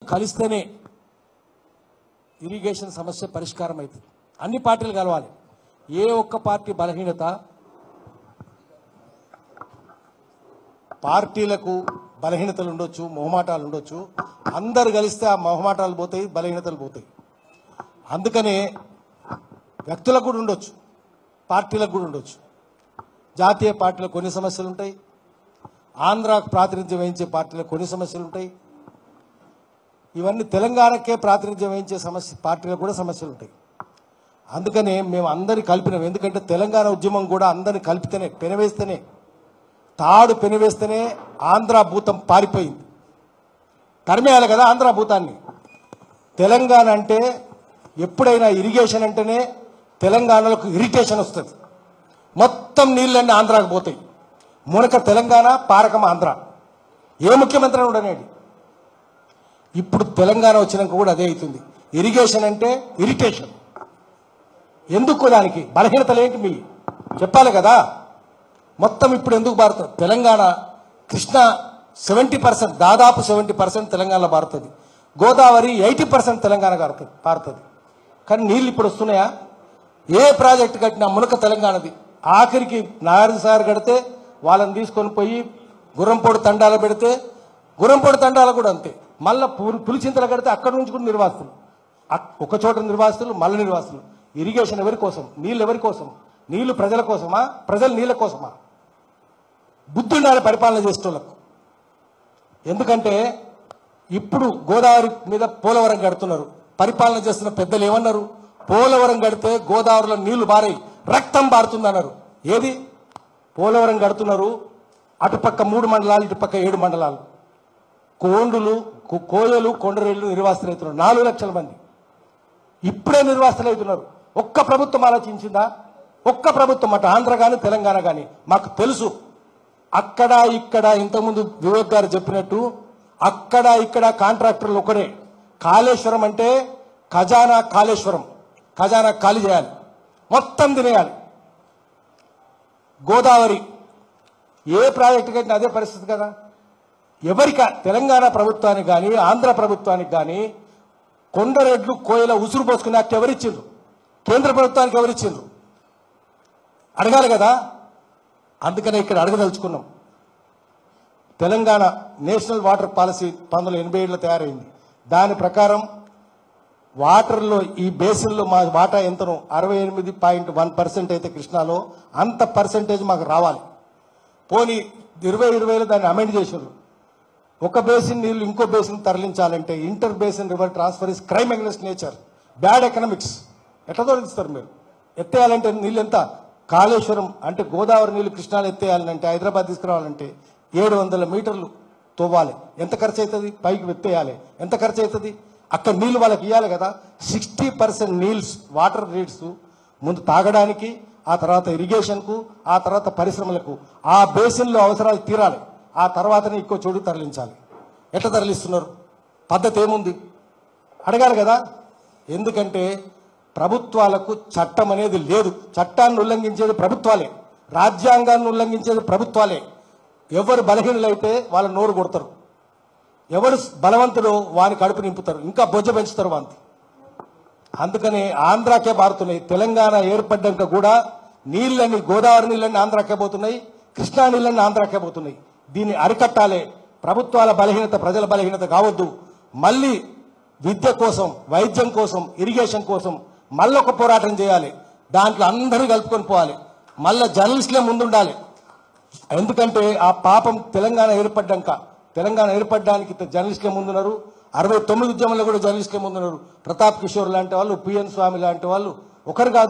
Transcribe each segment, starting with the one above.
కలిస్తేనే ఇరిగేషన్ సమస్య పరిష్కారం అవుతుంది అన్ని పార్టీలు కలవాలి ఏ ఒక్క పార్టీ బలహీనత పార్టీలకు బలహీనతలు ఉండొచ్చు మొహమాటాలు ఉండొచ్చు అందరు కలిస్తే ఆ మొహమాటాలు పోతాయి బలహీనతలు పోతాయి అందుకనే వ్యక్తులకు కూడా ఉండొచ్చు పార్టీలకు కూడా ఉండొచ్చు జాతీయ పార్టీలకు కొన్ని సమస్యలు ఉంటాయి ఆంధ్రాకు ప్రాతినిధ్యం వహించే పార్టీలకు కొన్ని సమస్యలు ఉంటాయి ఇవన్నీ తెలంగాణకే ప్రాతినిధ్యం వహించే సమస్య పార్టీలకు కూడా సమస్యలు ఉంటాయి అందుకనే మేము అందరి కలిపినాం ఎందుకంటే తెలంగాణ ఉద్యమం కూడా అందరిని కలిపితేనే పెనవేస్తేనే తాడు పెనవేస్తేనే ఆంధ్ర భూతం పారిపోయింది తరిమేయాలి కదా ఆంధ్ర భూతాన్ని తెలంగాణ అంటే ఎప్పుడైనా ఇరిగేషన్ అంటేనే తెలంగాణలకు ఇరిటేషన్ వస్తుంది మొత్తం నీళ్ళన్నీ ఆంధ్రాకు పోతాయి మునక తెలంగాణ పారకం ఆంధ్ర ఏ ముఖ్యమంత్రి అని ఉండనేది ఇప్పుడు తెలంగాణ వచ్చినాక కూడా అదే అవుతుంది ఇరిగేషన్ అంటే ఇరిటేషన్ ఎందుకు దానికి బలహీనతలు ఏంటి మీ చెప్పాలి కదా మొత్తం ఇప్పుడు ఎందుకు భారత తెలంగాణ కృష్ణ సెవెంటీ పర్సెంట్ దాదాపు సెవెంటీ పర్సెంట్ తెలంగాణలో పారుతుంది గోదావరి ఎయిటీ పర్సెంట్ తెలంగాణ పారుతుంది పారుతుంది కానీ నీళ్ళు ఇప్పుడు వస్తున్నాయా ఏ ప్రాజెక్ట్ కట్టినా మునక తెలంగాణది ఆఖరికి నారాయణ సార్ కడితే వాళ్ళని తీసుకొని పోయి గుర్రంపోడు తండాల పెడితే గుర్రంపోడు తండాల కూడా అంతే మళ్ళా పులి పులిచింతలు కడితే అక్కడి నుంచి కూడా నిర్వాసితులు అక్- ఒక చోట నిర్వాసితులు మళ్ళీ నిర్వాసితులు ఇరిగేషన్ ఎవరి కోసం నీళ్ళు ఎవరి కోసం నీళ్లు ప్రజల కోసమా ప్రజలు నీళ్ళ కోసమా బుద్ధి ఉండాలి పరిపాలన చేసేటోళ్ళకు ఎందుకంటే ఇప్పుడు గోదావరి మీద పోలవరం కడుతున్నారు పరిపాలన చేస్తున్న పెద్దలు ఏమన్నారు పోలవరం కడితే గోదావరిలో నీళ్లు బారాయి రక్తం బారుతుందన్నారు ఏది పోలవరం కడుతున్నారు అటుపక్క మూడు మండలాలు ఇటుపక్క ఏడు మండలాలు కోండులు కో- కోయలు కొండరేళ్లు నిర్వాసితులవుతున్నారు నాలుగు లక్షల మంది ఇప్పుడే నిర్వాసితులవుతున్నారు ఒక్క ప్రభుత్వం ఆలోచించిందా ఒక్క ప్రభుత్వం అటు ఆంధ్ర కానీ తెలంగాణ కానీ మాకు తెలుసు అక్కడ ఇక్కడ ఇంతకుముందు వివేక్ గారు చెప్పినట్టు అక్కడ ఇక్కడ కాంట్రాక్టర్లు ఒకడే కాళేశ్వరం అంటే ఖజానా కాళేశ్వరం ఖజానా ఖాళీ చేయాలి మొత్తం తినేయాలి గోదావరి ఏ ప్రాజెక్టు కట్టినా అదే పరిస్థితి కదా ఎవరిక తెలంగాణ ప్రభుత్వానికి కానీ ఆంధ్ర ప్రభుత్వానికి కానీ కొండరెడ్లు కోయల ఉసురు పోసుకునే హక్కు ఎవరిచ్చిండ్రు కేంద్ర ప్రభుత్వానికి ఎవరిచ్చిండ్రు అడగాలి కదా అందుకనే ఇక్కడ అడగదలుచుకున్నాం తెలంగాణ నేషనల్ వాటర్ పాలసీ పంతొమ్మిది వందల ఎనభై ఏడులో తయారైంది దాని ప్రకారం వాటర్లో ఈ బేసిన్లో మా వాటా ఎంతనో అరవై ఎనిమిది పాయింట్ వన్ పర్సెంట్ అయితే కృష్ణాలో అంత పర్సెంటేజ్ మాకు రావాలి పోనీ ఇరవై ఇరవైలో దాన్ని అమెండ్ చేసారు ఒక బేసిన్ నీళ్లు ఇంకో బేసిన్ తరలించాలంటే inter basin river transfer is crime against nature bad economics ఎట్లా తొలగిస్తారు మీరు ఎత్తేయాలంటే నీళ్ళు ఎంత కాళేశ్వరం అంటే గోదావరి నీళ్లు కృష్ణాలు ఎత్తేయాలంటే హైదరాబాద్ తీసుకురావాలంటే ఏడు వందల మీటర్లు తవ్వాలి ఎంత ఖర్చు అవుతుంది పైకి ఎత్తేయాలి ఎంత ఖర్చు అవుతుంది అక్కడ నీళ్లు వాళ్ళకి ఇవ్వాలి కదా సిక్స్టీ పర్సెంట్ నీల్స్ వాటర్ రేట్స్ ముందు తాగడానికి ఆ తర్వాత ఇరిగేషన్కు ఆ తర్వాత పరిశ్రమలకు ఆ బేసిన్లో అవసరాలు తీరాలి ఆ తర్వాతనే ఇంకో చోటు తరలించాలి ఎట్లా తరలిస్తున్నారు పద్ధతి ఏముంది అడగాలి కదా ఎందుకంటే ప్రభుత్వాలకు చట్టం అనేది లేదు చట్టాన్ని ఉల్లంఘించేది ప్రభుత్వాలే రాజ్యాంగాన్ని ఉల్లంఘించేది ప్రభుత్వాలే ఎవరు బలహీనులైతే వాళ్ళ నోరు కొడతారు ఎవరు బలవంతుడు వాని కడుపు నింపుతారు ఇంకా బొజ్జ పెంచుతారు వాంతి అందుకని ఆంధ్రాకే మారుతున్నాయి తెలంగాణ ఏర్పడ్డాక కూడా నీళ్ళని గోదావరి నీళ్ళని ఆంధ్రాకే పోతున్నాయి కృష్ణా నీళ్ళని ఆంధ్రాకే పోతున్నాయి దీన్ని అరికట్టాలి ప్రభుత్వాల బలహీనత ప్రజల బలహీనత కావద్దు మళ్ళీ విద్య కోసం వైద్యం కోసం ఇరిగేషన్ కోసం మళ్ళీ ఒక పోరాటం చేయాలి దాంట్లో అందరూ కలుపుకొని పోవాలి మళ్ళీ జర్నలిస్టులే ముందుండాలి ఎందుకంటే ఆ పాపం తెలంగాణ ఏర్పడ్డాక తెలంగాణ ఏర్పడడానికి జర్నలిస్టులే ముందున్నారు అరవై తొమ్మిది ఉద్యమంలో కూడా జర్నలిస్టులే ముందున్నారు ప్రతాప్ కిషోర్ లాంటి వాళ్ళు పిఎన్ స్వామి లాంటి వాళ్ళు ఒకరు కాదు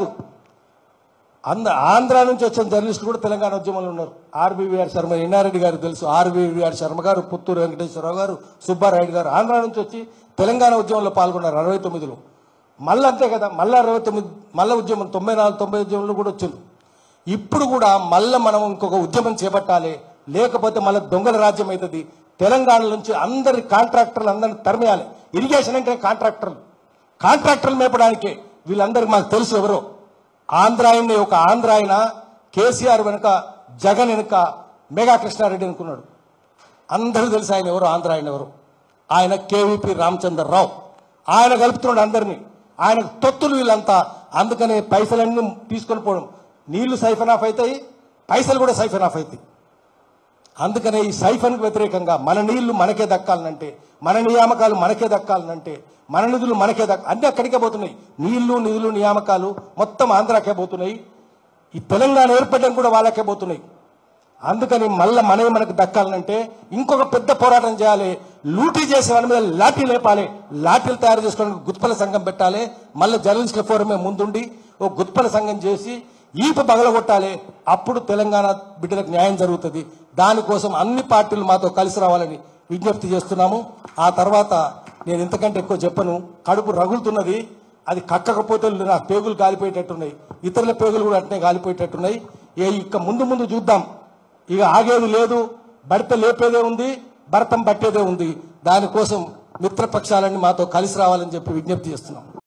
అంద ఆంధ్ర నుంచి వచ్చిన జర్నలిస్టులు కూడా తెలంగాణ ఉద్యమంలో ఉన్నారు ఆర్బీవీఆర్ శర్మ ఎన్ఆర్రెడ్డి గారు తెలుసు ఆర్బీవీఆర్ శర్మ గారు పుత్తూరు వెంకటేశ్వరరావు గారు సుబ్బారాయుడు గారు ఆంధ్ర నుంచి వచ్చి తెలంగాణ ఉద్యమంలో పాల్గొన్నారు అరవై తొమ్మిదిలో మళ్ళీ అంతే కదా మళ్ళీ అరవై తొమ్మిది మళ్ళీ ఉద్యమం తొంభై నాలుగు తొంభై ఉద్యమంలో కూడా వచ్చింది ఇప్పుడు కూడా మళ్ళీ మనం ఇంకొక ఉద్యమం చేపట్టాలి లేకపోతే మళ్ళీ దొంగల రాజ్యం అవుతుంది తెలంగాణ నుంచి అందరి కాంట్రాక్టర్లు అందరిని తరిమేయాలి ఇరిగేషన్ అంటే కాంట్రాక్టర్లు కాంట్రాక్టర్లు మేపడానికే వీళ్ళందరికీ మాకు తెలుసు ఎవరో ఆంధ్ర ఆయన్ని ఒక ఆంధ్ర ఆయన కేసీఆర్ వెనుక జగన్ వెనుక మెగా కృష్ణారెడ్డి అనుకున్నాడు అందరూ తెలుసు ఆయన ఎవరు ఆంధ్ర ఆయన ఎవరు ఆయన కేవీపీ రామచంద్రరావు ఆయన కలుపుతున్నాడు అందరినీ ఆయన తొత్తులు వీళ్ళంతా అందుకనే పైసలన్నీ తీసుకొని పోవడం నీళ్లు సైఫన్ ఆఫ్ అవుతాయి పైసలు కూడా సైఫన్ ఆఫ్ అవుతాయి అందుకనే ఈ సైఫన్కు వ్యతిరేకంగా మన నీళ్లు మనకే దక్కాలనంటే మన నియామకాలు మనకే దక్కాలనంటే మన నిధులు మనకే దక్క అన్ని అక్కడికే పోతున్నాయి నీళ్లు నిధులు నియామకాలు మొత్తం ఆంధ్రాకే పోతున్నాయి ఈ తెలంగాణ ఏర్పడడం కూడా వాళ్ళకే పోతున్నాయి అందుకని మళ్ళీ మనవి మనకు దక్కాలంటే ఇంకొక పెద్ద పోరాటం చేయాలి లూటీ చేసే వాళ్ళ మీద లాఠీ లేపాలి లాఠీలు తయారు చేసుకోవడానికి గుత్పల సంఘం పెట్టాలి మళ్ళీ జర్నలిస్టుల ఫోరమే ముందుండి ఓ గుత్పల సంఘం చేసి ఈప బగలగొట్టాలి అప్పుడు తెలంగాణ బిడ్డలకు న్యాయం జరుగుతుంది దానికోసం అన్ని పార్టీలు మాతో కలిసి రావాలని విజ్ఞప్తి చేస్తున్నాము ఆ తర్వాత నేను ఇంతకంటే ఎక్కువ చెప్పను కడుపు రగులుతున్నది అది కక్కకపోతే నా పేగులు కాలిపోయేటట్టున్నాయి ఇతరుల పేగులు కూడా అట్నే కాలిపోయేటట్టున్నాయి ఏ ఇక ముందు ముందు చూద్దాం ఇక ఆగేది లేదు భర్త లేపేదే ఉంది భర్తం పట్టేదే ఉంది దానికోసం మిత్రపక్షాలన్నీ మాతో కలిసి రావాలని చెప్పి విజ్ఞప్తి చేస్తున్నాం